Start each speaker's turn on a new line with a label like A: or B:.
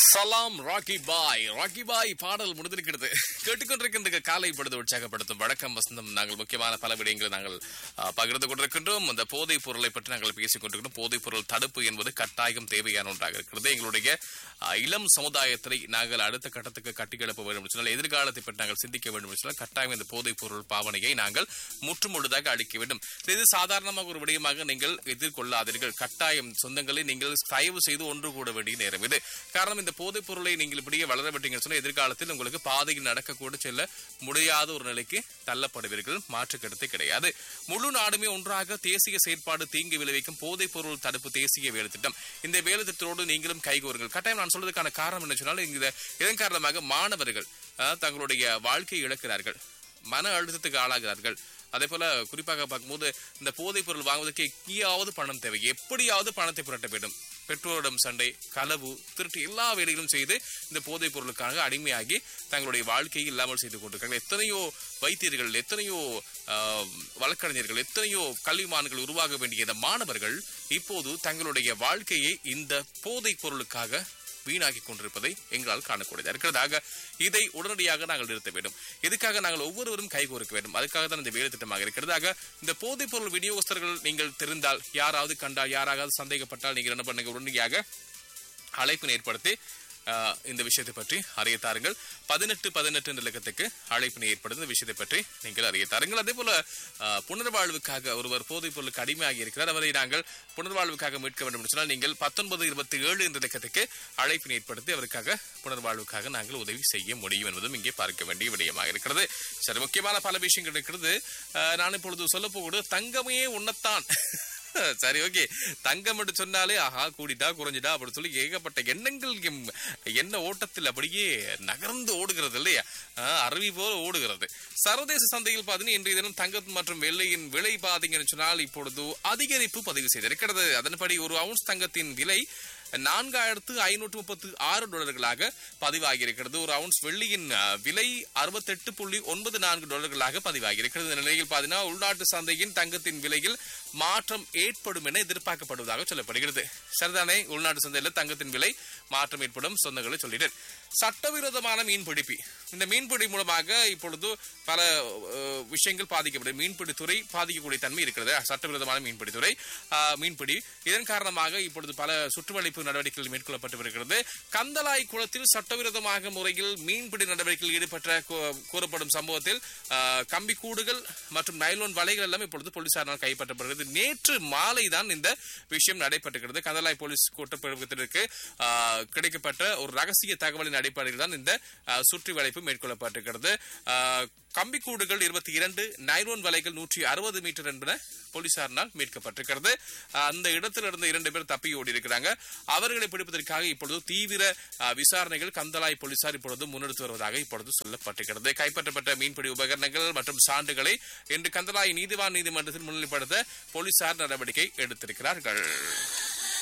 A: சலாம் ராக்கி பாய் ராக்கி பாய் பாடல் முடிந்திருக்கிறது கேட்டுக்கொண்டிருக்கின்ற காலை பொழுது உற்சாகப்படுத்தும் வழக்கம் வசந்தம் நாங்கள் முக்கியமான பல விடயங்களை நாங்கள் ஆ, பகிர்ந்து கொண்டிருக்கின்றோம் அந்த போதைப் பொருளை பற்றி நாங்கள் பேசிக் கொண்டிருக்கிறோம் போதைப் பொருள் தடுப்பு என்பது கட்டாயம் தேவையான ஒன்றாக இருக்கிறது எங்களுடைய ஆ, இளம் சமுதாயத்தை நாங்கள் அடுத்த கட்டத்துக்கு கட்டிக்கெழுப்ப வேண்டும் என்று சொன்னால் எதிர்காலத்தை பற்றி நாங்கள் சிந்திக்க வேண்டும் என்று சொன்னால் கட்டாயம் இந்த போதைப் பொருள் பாவனையை நாங்கள் முற்றுமுழுதாக அழிக்க வேண்டும் இது சாதாரணமாக ஒரு விடயமாக நீங்கள் எதிர்கொள்ளாதீர்கள் கட்டாயம் சொந்தங்களை நீங்கள் தயவு செய்து ஒன்று கூட வேண்டிய நேரம் இது காரணம் இந்த போதைப் பொருளை நீங்கள் இப்படியே வளர விட்டீங்கன்னு சொன்னா எதிர்காலத்தில் உங்களுக்கு பாதையில் நடக்க கூட செல்ல முடியாத ஒரு நிலைக்கு தள்ளப்படுவீர்கள் மாற்று கருத்து கிடையாது முழு நாடுமே ஒன்றாக தேசிய செயற்பாடு தீங்கு விளைவிக்கும் போதைப் பொருள் தடுப்பு தேசிய வேலை திட்டம் இந்த வேலை திட்டத்தோடு நீங்களும் கைகோருங்கள் கட்டாயம் நான் சொல்றதுக்கான காரணம் என்ன சொன்னால் இந்த இதன் காரணமாக மாணவர்கள் அஹ், தங்களுடைய வாழ்க்கையை இழக்கிறார்கள் மன அழுத்தத்துக்கு ஆளாகிறார்கள் அதே போல குறிப்பாக பார்க்கும்போது இந்த போதைப் பொருள் வாங்குவதற்கு எங்கேயாவது பணம் தேவை எப்படியாவது பணத்தை புரட்ட வேண்டும் பெற்றோரிடம் சண்டை களவு திருட்டு எல்லா வேலைகளும் செய்து இந்த போதைப் பொருளுக்காக அடிமையாகி தங்களுடைய வாழ்க்கையை இல்லாமல் செய்து கொண்டிருக்கிறார்கள் எத்தனையோ வைத்தியர்கள் எத்தனையோ ஆஹ், வழக்கறிஞர்கள் எத்தனையோ கல்விமான்கள் உருவாக வேண்டிய இந்த மாணவர்கள் இப்போது தங்களுடைய வாழ்க்கையை இந்த போதைப் பொருளுக்காக வீணாக்கி கொண்டிருப்பதை எங்களால் காணக்கூடியதாக இருக்கிறதாக இதை உடனடியாக நாங்கள் நிறுத்த வேண்டும் இதுக்காக நாங்கள் ஒவ்வொருவரும் கைகோர்க்க வேண்டும் அதுக்காக தான் இந்த வேலை திட்டமாக இருக்கிறதாக இந்த போதைப் பொருள் விநியோகஸ்தர்கள் நீங்கள் தெரிந்தால் யாராவது கண்டால் யாராவது சந்தேகப்பட்டால் நீங்கள் என்ன பண்ணுங்க உடனடியாக அழைப்பினை ஏற்படுத்தி ஆஹ், இந்த விஷயத்தை பற்றி அறிய தாருங்கள் பதினெட்டு பதினெட்டு என்ற இலக்கத்துக்கு அழைப்பினை ஏற்படுத்தி இந்த விஷயத்தை பற்றி நீங்கள் அறிய தாருங்கள் அதே போல ஆஹ், புனர்வாழ்வுக்காக ஒருவர் போதைப் பொருளுக்கு அடிமையாகி இருக்கிறார் அவரை நாங்கள் புனர்வாழ்வுக்காக மீட்க வேண்டும் என்று சொன்னால் நீங்கள் பத்தொன்பது இருபத்தி ஏழு என்ற இலக்கத்துக்கு அழைப்பினை ஏற்படுத்தி அவருக்காக புனர்வாழ்வுக்காக நாங்கள் உதவி செய்ய முடியும் என்பதும் இங்கே பார்க்க வேண்டிய விடயமாக இருக்கிறது சரி முக்கியமான பல விஷயங்கள் இருக்கிறது ஆஹ், நான் இப்பொழுது சொல்ல போகுது தங்கமே உன்னத்தான் சரி ஓகே தங்கம் என்று சொன்னாலே ஆஹா கூடிட்டா குறைஞ்சிட்டா அப்படின்னு சொல்லி ஏகப்பட்ட எண்ணங்கள் எம் எண்ண ஓட்டத்தில் அப்படியே நகர்ந்து ஓடுகிறது இல்லையா ஆஹ், அருவி போல ஓடுகிறது சர்வதேச சந்தையில் பார்த்தீங்கன்னா இன்றைய தினம் தங்கம் மற்றும் வெள்ளையின் விலை பார்த்தீங்கன்னு சொன்னால் இப்பொழுது அதிகரிப்பு பதிவு செய்திருக்கிறது அதன்படி ஒரு அவுன்ஸ் தங்கத்தின் விலை நான்காயிரத்து ஐநூற்று முப்பத்து ஆறு டாலர்களாக பதிவாகி இருக்கிறது ஒரு அவுன்ஸ் வெள்ளியின் அஹ், விலை அறுபத்தெட்டு புள்ளி ஒன்பது நான்கு டாலர்களாக பதிவாகி இருக்கிறது இந்த நிலையில் பார்த்தீங்கன்னா உள்நாட்டு சந்தையின் தங்கத்தின் விலையில் மாற்றம் ஏற்படும் என எதிர்பார்க்கப்படுவதாக சொல்லப்படுகிறது சரிதானே உள்நாட்டு சந்தையில் தங்கத்தின் விலை மாற்றம் ஏற்படும் சொந்தங்களை சொல்லிட்டேன் சட்டவிரோதமான மீன்பிடிப்பு இந்த மீன்பிடி மூலமாக இப்பொழுது பல அஹ், விஷயங்கள் பாதிக்கப்படும் மீன்பிடி துறை பாதிக்கக்கூடிய தன்மை இருக்கிறது சட்டவிரோதமான மீன்பிடி துறை அஹ், மீன்பிடி இதன் காரணமாக இப்பொழுது பல சுற்றுவளைப்பு நடவடிக்கைகள் மேற்கொள்ளப்பட்டு வருகிறது கந்தலாய் குளத்தில் சட்டவிரோதமாக முறையில் மீன்பிடி நடவடிக்கையில் ஈடுபட்ட கூ- கூறப்படும் சம்பவத்தில் அஹ், கம்பிக்கூடுகள் மற்றும் நைலோன் வலைகள் எல்லாம் இப்பொழுது போலீசாரால் கைப்பற்றப்படுகிறது நேற்று மாலை தான் இந்த விஷயம் நடைபெற்றிருக்கிறது கந்தலாய் போலீஸ் கூட்டப்பிரிவகத்திற்கு அஹ், கிடைக்கப்பட்ட ஒரு ரகசிய தகவலின் அடிப்படையில் தான் இந்த அஹ், சுற்றி வளைப்பு மேற்கொள்ளப்பட்டிருக்கிறது அஹ், கம்பிக்கூடுகள் இருபத்தி இரண்டு நைலோன் வலைகள் நூற்றி அறுபது மீட்டர் என்பன போலீசாரினால் மீட்கப்பட்டிருக்கிறது அஹ், அந்த இடத்திலிருந்து இரண்டு பேர் தப்பி ஓடி இருக்கிறாங்க அவர்களை பிடிப்பதற்காக இப்பொழுது தீவிர அஹ், விசாரணைகள் கந்தலாய் போலீசார் இப்பொழுது முன்னெடுத்து வருவதாக இப்பொழுது சொல்லப்பட்டிருக்கிறது கைப்பற்றப்பட்ட மீன்பிடி உபகரணங்கள் மற்றும் சான்றுகளை இன்று கந்தலாய் நீதிவான் நீதிமன்றத்தில் முன்னிலைப்படுத்த போலீசார் நடவடிக்கை எடுத்திருக்கிறார்கள்